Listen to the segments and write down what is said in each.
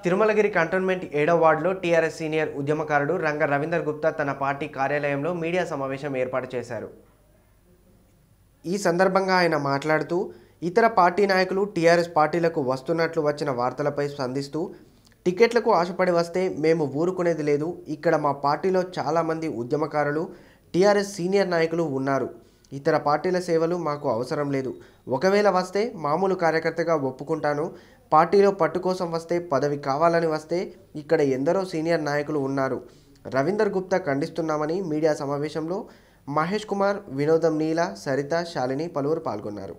Tirumalagiri cantonment ఏడో వార్డులో TRS senior ఉద్యమకారుడు రంగ రవీందర్ గుప్తా తన పార్టీ కార్యాలయంలో మీడియా సమావేశం ఏర్పాటు చేశారు ఈ సందర్భంగా ఆయన మాట్లాడుతూ ఇతర పార్టీ నాయకులు టీఆర్ఎస్ పార్టీలకు వస్తున్నట్లు వచ్చిన వార్తలపై స్పందిస్తూ టికెట్లకు ఆశపడి వస్తే మేము ఊరుకునేది లేదు ఇక్కడ మా పార్టీలో చాలామంది ఉద్యమకారులు టీఆర్ఎస్ సీనియర్ నాయకులు ఉన్నారు ఇతర పార్టీల సేవలు మాకు అవసరం లేదు ఒకవేళ వస్తే మామూలు కార్యకర్తగా ఒప్పుకుంటాను పార్టీలో పట్టు కోసం వస్తే పదవి కావాలని వస్తే ఇక్కడ ఎందరో సీనియర్ నాయకులు ఉన్నారు రవీందర్ గుప్తా ఖండిస్తున్నామని మీడియా సమావేశంలో మహేష్ కుమార్ వినోదం నీల సరిత శాలిని పలువురు పాల్గొన్నారు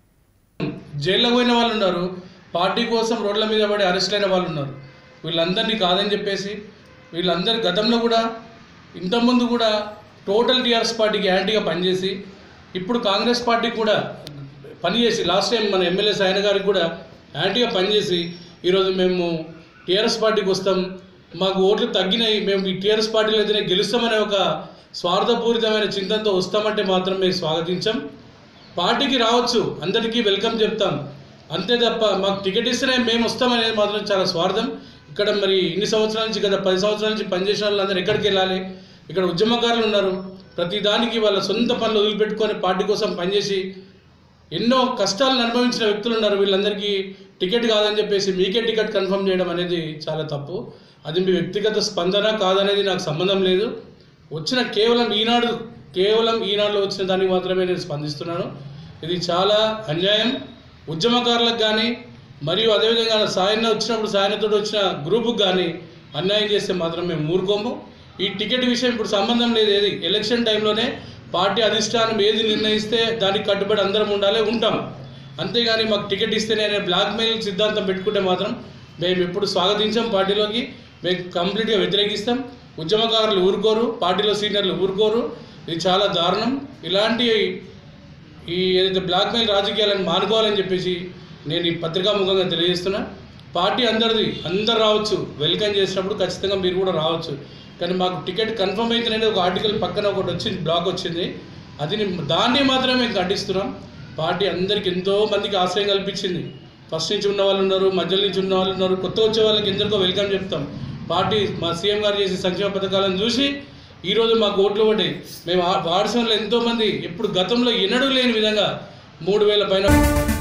జైల్లో పోయిన వాళ్ళు ఉన్నారు పార్టీ కోసం రోడ్ల మీద పడి అరెస్ట్ అయిన వాళ్ళు ఉన్నారు వీళ్ళందరినీ కాదని చెప్పేసి వీళ్ళందరి గతంలో కూడా ఇంతకుముందు కూడా టోటల్ టీఆర్ఎస్ పార్టీకి యాంటీగా పనిచేసి ఇప్పుడు కాంగ్రెస్ పార్టీకి కూడా పనిచేసి లాస్ట్ టైం మన ఎమ్మెల్యే సాయన గారికి కూడా యాంటీగా పనిచేసి ఈరోజు మేము టీఆర్ఎస్ పార్టీకి వస్తాం మాకు ఓట్లు తగ్గినాయి మేము ఈ టీఆర్ఎస్ పార్టీలో అయితేనే గెలుస్తామనే ఒక స్వార్థపూరితమైన చింతనతో వస్తామంటే మాత్రం మేము స్వాగతించాం పార్టీకి రావచ్చు అందరికీ వెల్కమ్ చెప్తాం అంతే తప్ప మాకు టికెట్ ఇస్తేనే మేము వస్తామనేది మాత్రం చాలా స్వార్థం ఇక్కడ మరి ఇన్ని సంవత్సరాల నుంచి గత పది సంవత్సరాల నుంచి పనిచేసిన వాళ్ళందరూ ఎక్కడికి వెళ్ళాలి ఇక్కడ ఉద్యమకారులు ఉన్నారు ప్రతి దానికి వాళ్ళ సొంత పనులు వదిలిపెట్టుకొని పార్టీ కోసం పనిచేసి ఎన్నో కష్టాలను అనుభవించిన వ్యక్తులు ఉన్నారు వీళ్ళందరికీ టికెట్ కాదని చెప్పేసి మీకే టికెట్ కన్ఫర్మ్ చేయడం అనేది చాలా తప్పు అది మీ వ్యక్తిగత స్పందన కాదనేది నాకు సంబంధం లేదు వచ్చిన కేవలం ఈనాడు కేవలం ఈనాడులో వచ్చిన దానికి మాత్రమే నేను స్పందిస్తున్నాను ఇది చాలా అన్యాయం ఉద్యమకారులకు కానీ మరియు అదేవిధంగా సాయన్న వచ్చినప్పుడు సాయనతో వచ్చిన గ్రూపుకి కానీ అన్యాయం చేస్తే మాత్రం మేము ఊరుకోము ఈ టికెట్ విషయం ఇప్పుడు సంబంధం లేదు ఏది ఎలక్షన్ టైంలోనే పార్టీ అధిష్టానం ఏది నిర్ణయిస్తే దానికి కట్టుబడి అందరం ఉండాలి ఉంటాం అంతేగాని మాకు టికెట్ ఇస్తేనే అనే బ్లాక్మెయిల్ సిద్ధాంతం పెట్టుకుంటే మాత్రం మేము ఎప్పుడు స్వాగతించాం పార్టీలోకి మేము కంప్లీట్గా వ్యతిరేకిస్తాం ఉద్యమకారులు ఊరుకోరు పార్టీలో సీనియర్లు ఊరుకోరు ఇది చాలా దారుణం ఇలాంటి ఈ ఏదైతే బ్లాక్మెయిల్ రాజకీయాలను మానుకోవాలని చెప్పేసి నేను ఈ పత్రికాముఖంగా తెలియజేస్తున్నా పార్టీ అందరిది అందరు రావచ్చు వెల్కమ్ చేసినప్పుడు ఖచ్చితంగా మీరు కూడా రావచ్చు కానీ మాకు టికెట్ కన్ఫర్మ్ అయితేనే ఒక ఆర్టికల్ పక్కన ఒకటి వచ్చింది బ్లాక్ వచ్చింది అది ని- దాన్ని మాత్రమే మేము ఖండిస్తున్నాం పార్టీ అందరికి ఎంతో మందికి ఆశ్రయం కల్పించింది ఫస్ట్ నుంచి ఉన్న వాళ్ళు ఉన్నారు మధ్యలో నుంచి ఉన్న వాళ్ళు ఉన్నారు కొత్త వచ్చే వాళ్ళకి ఎందరికో వెల్కమ్ చెప్తాం పార్టీ మా సీఎం గారు చేసే సంక్షేమ పథకాలను చూసి ఈరోజు మాకు ఓట్లు పడ్డాయి మేము ఆ వార్డ్స్ వల్ల ఎంతోమంది ఎప్పుడు గతంలో ఎన్నడూ లేని విధంగా మూడు వేల పైన